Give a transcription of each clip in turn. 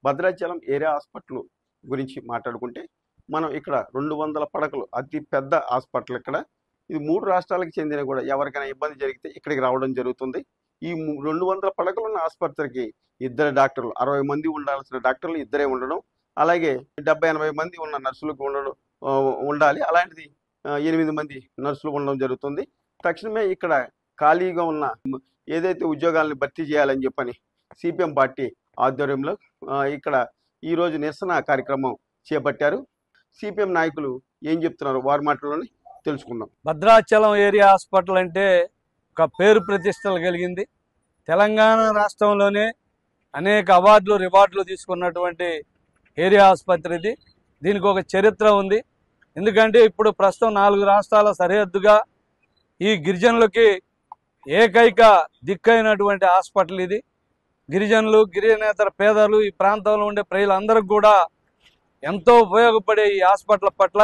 Bhadrachalam area hospital గురించి మాట్లాడుకుంటే మనం ఇక్కడ రెండు వందల పడకలు అతి పెద్ద హాస్పిటల్ ఇక్కడ ఇది మూడు రాష్ట్రాలకు చెందిన కూడా ఎవరికైనా ఇబ్బంది జరిగితే ఇక్కడికి రావడం జరుగుతుంది ఈ ము- రెండు వందల పడకలు ఉన్న ఆసుపత్రికి ఇద్దరు డాక్టర్లు అరవై మంది ఉండాల్సిన డాక్టర్లు ఇద్దరే ఉండడం అలాగే డెబ్బై ఎనభై మంది ఉన్న నర్సులకు ఉండడం ఆ, ఉండాలి అలాంటిది ఆ, ఎనిమిది మంది నర్సులు ఉండడం జరుగుతుంది తక్షణమే ఇక్కడ ఖాళీగా ఉన్న ఏదైతే ఉద్యోగాలను భర్తీ చేయాలని చెప్పని సిపిఎం పార్టీ ఆధ్వర్యంలో ఆ, ఇక్కడ ఈరోజు నిరసన కార్యక్రమం చేపట్టారు సిపిఎం నాయకులు ఏం చెప్తున్నారు వారి మాటల్లోనే తెలుసుకుందాం భద్రాచలం ఏరియా హాస్పిటల్ అంటే ఒక పేరు ప్రతిష్టలు కలిగింది తెలంగాణ రాష్ట్రంలోనే అనేక అవార్డులు రివార్డులు తీసుకున్నటువంటి ఏరియా ఆసుపత్రి ఇది దీనికి ఒక చరిత్ర ఉంది ఎందుకంటే ఇప్పుడు ప్రస్తుతం నాలుగు రాష్ట్రాల సరిహద్దుగా ఈ గిరిజనులకి ఏకైక దిక్కైనటువంటి హాస్పిటల్ ఇది గిరిజనులు గిరిజనేతర పేదలు ఈ ప్రాంతంలో ఉండే ప్రజలందరికీ కూడా ఎంతో ఉపయోగపడే ఈ హాస్పిటల్ పట్ల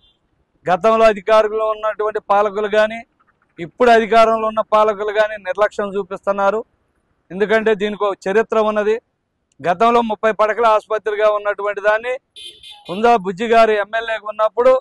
గతంలో అధికారంలో ఉన్నటువంటి పాలకులు కానీ ఇప్పుడు అధికారంలో ఉన్న పాలకులు కానీ నిర్లక్ష్యం చూపిస్తున్నారు ఎందుకంటే దీనికి ఒక చరిత్ర ఉన్నది గతంలో ముప్పై పడకల ఆసుపత్రిగా ఉన్నటువంటి దాన్ని కుందా బుజ్జి గారు ఎమ్మెల్యేగా ఉన్నప్పుడు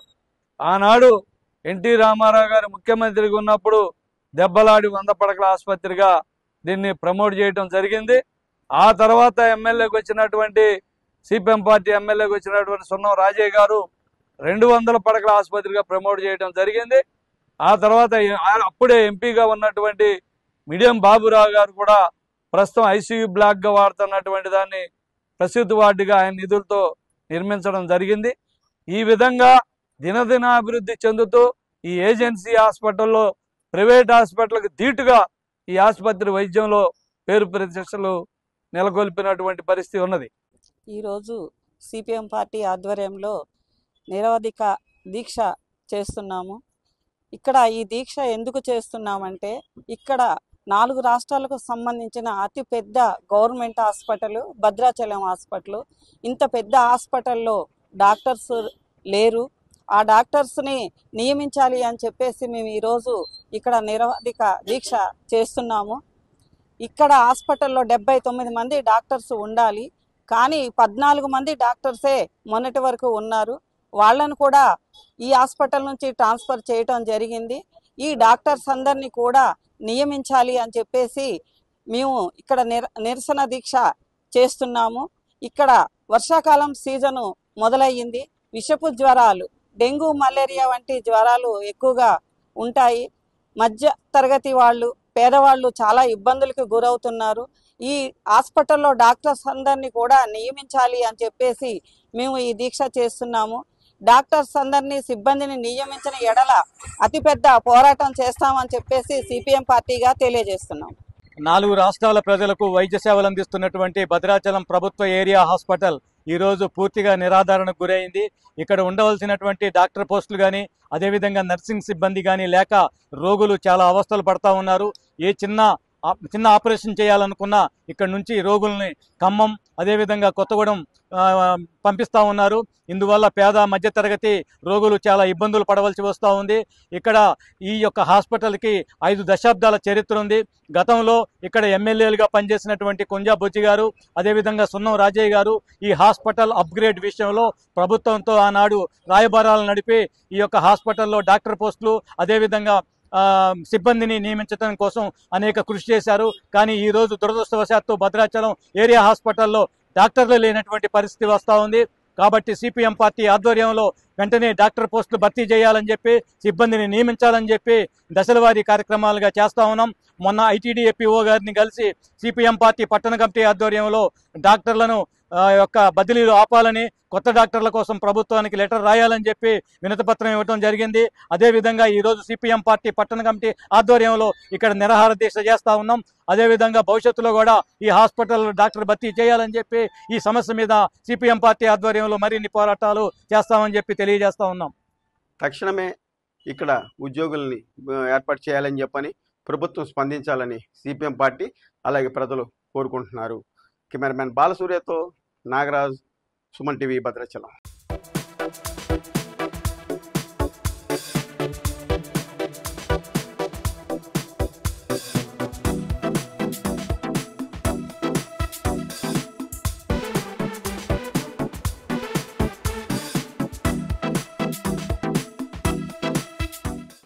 ఆనాడు ఎన్టీ రామారావు గారు ముఖ్యమంత్రిగా ఉన్నప్పుడు దెబ్బలాడి వంద పడకల ఆసుపత్రిగా దీన్ని ప్రమోట్ చేయడం జరిగింది ఆ తర్వాత ఎమ్మెల్యేకి వచ్చినటువంటి సిపిఎం పార్టీ ఎమ్మెల్యేకి వచ్చినటువంటి సున్నం రాజయ్య గారు రెండు వందల పడకల ఆసుపత్రిగా ప్రమోట్ చేయడం జరిగింది ఆ తర్వాత ఆ- అప్పుడే ఎంపీగా ఉన్నటువంటి మిడియం బాబురావు గారు కూడా ప్రస్తుతం ఐసీయూ బ్లాక్గా వాడుతున్నటువంటి దాన్ని ప్రసిద్ధ వార్డుగా ఆయన నిధులతో నిర్మించడం జరిగింది ఈ విధంగా దినదిన అభివృద్ధి చెందుతూ ఈ ఏజెన్సీ హాస్పిటల్లో ప్రైవేట్ హాస్పిటల్కి ధీటుగా ఈ ఆసుపత్రి వైద్యంలో పేరు ప్రతిష్టలు నెలకొల్పినటువంటి పరిస్థితి ఉన్నది ఈరోజు సిపిఎం పార్టీ ఆధ్వర్యంలో నిరవధిక దీక్ష చేస్తున్నాము ఇక్కడ ఈ దీక్ష ఎందుకు చేస్తున్నామంటే ఇక్కడ నాలుగు రాష్ట్రాలకు సంబంధించిన అతి పెద్ద గవర్నమెంట్ హాస్పిటల్ భద్రాచలం హాస్పిటల్ ఇంత పెద్ద హాస్పిటల్లో డాక్టర్స్ లేరు ఆ డాక్టర్స్ని నియమించాలి అని చెప్పేసి మేము ఈరోజు ఇక్కడ నిరవధిక దీక్ష చేస్తున్నాము ఇక్కడ హాస్పిటల్లో డెబ్బై తొమ్మిది మంది డాక్టర్స్ ఉండాలి కానీ పద్నాలుగు మంది డాక్టర్సే మొన్నటి వరకు ఉన్నారు వాళ్ళను కూడా ఈ హాస్పిటల్ నుంచి ట్రాన్స్ఫర్ చేయటం జరిగింది ఈ డాక్టర్స్ అందరినీ కూడా నియమించాలి అని చెప్పేసి మేము ఇక్కడ నిర నిరసన దీక్ష చేస్తున్నాము ఇక్కడ వర్షాకాలం సీజను మొదలయ్యింది విషపు జ్వరాలు డెంగ్యూ మలేరియా వంటి జ్వరాలు ఎక్కువగా ఉంటాయి మధ్య తరగతి వాళ్ళు పేదవాళ్ళు చాలా ఇబ్బందులకు గురవుతున్నారు ఈ హాస్పిటల్లో డాక్టర్స్ అందరినీ కూడా నియమించాలి అని చెప్పేసి మేము ఈ దీక్ష చేస్తున్నాము డాక్టర్స్ అందరినీ సిబ్బందిని నియమించిన ఎడల అతిపెద్ద పోరాటం చేస్తామని చెప్పేసి సిపిఎం పార్టీగా తెలియజేస్తున్నాం నాలుగు రాష్ట్రాల ప్రజలకు వైద్య సేవలు అందిస్తున్నటువంటి భద్రాచలం ప్రభుత్వ ఏరియా హాస్పిటల్ ఈ రోజు పూర్తిగా నిరాధారణకు గురైంది ఇక్కడ ఉండవలసినటువంటి డాక్టర్ పోస్టులు కానీ అదేవిధంగా నర్సింగ్ సిబ్బంది కానీ లేక రోగులు చాలా అవస్థలు పడతా ఉన్నారు ఏ చిన్న ఆ- చిన్న ఆపరేషన్ చేయాలనుకున్నా ఇక్కడ నుంచి రోగుల్ని ఖమ్మం అదేవిధంగా కొత్తగూడెం ఆ, పంపిస్తా ఉన్నారు ఇందువల్ల పేద మధ్యతరగతి రోగులు చాలా ఇబ్బందులు పడవలసి వస్తూ ఉంది ఇక్కడ ఈ యొక్క హాస్పిటల్కి ఐదు దశాబ్దాల చరిత్ర ఉంది గతంలో ఇక్కడ ఎమ్మెల్యేలుగా పనిచేసినటువంటి కుంజా బుజ్జి గారు అదేవిధంగా సున్నం రాజయ్య గారు ఈ హాస్పిటల్ అప్గ్రేడ్ విషయంలో ప్రభుత్వంతో ఆనాడు రాయబారాలు నడిపి ఈ యొక్క హాస్పిటల్లో డాక్టర్ పోస్టులు అదేవిధంగా ఆ, సిబ్బందిని నియమించడం కోసం అనేక కృషి చేశారు కానీ ఈ రోజు దురదృష్టవశాత్తు భద్రాచలం ఏరియా హాస్పిటల్లో డాక్టర్లు లేనటువంటి పరిస్థితి వస్తూ ఉంది కాబట్టి సిపిఎం పార్టీ ఆధ్వర్యంలో వెంటనే డాక్టర్ పోస్టులు భర్తీ చేయాలని చెప్పి సిబ్బందిని నియమించాలని చెప్పి దశలవారీ కార్యక్రమాలుగా చేస్తా ఉన్నాం మొన్న ఐటీడీఏ పిఓ గారిని కలిసి సిపిఎం పార్టీ పట్టణ కమిటీ ఆధ్వర్యంలో డాక్టర్లను ఆ, యొక్క బదిలీలు ఆపాలని కొత్త డాక్టర్ల కోసం ప్రభుత్వానికి లెటర్ రాయాలని చెప్పి వినతిపత్రం ఇవ్వడం జరిగింది అదేవిధంగా ఈ రోజు సిపిఎం పార్టీ పట్టణ కమిటీ ఆధ్వర్యంలో ఇక్కడ నిరాహార దీక్ష చేస్తా ఉన్నాం అదేవిధంగా భవిష్యత్తులో కూడా ఈ హాస్పిటల్ డాక్టర్ భర్తీ చేయాలని చెప్పి ఈ సమస్య మీద సిపిఎం పార్టీ ఆధ్వర్యంలో మరిన్ని పోరాటాలు చేస్తామని చెప్పి తెలియజేస్తా ఉన్నాం తక్షణమే ఇక్కడ ఉద్యోగుల్ని ఆ, ఏర్పాటు చేయాలని చెప్పని ప్రభుత్వం స్పందించాలని సిపిఎం పార్టీ అలాగే ప్రజలు కోరుకుంటున్నారు కెమెరామెన్ బాలసూర్యతో నాగరాజ్ సుమన్ టీవీ భద్రాచలం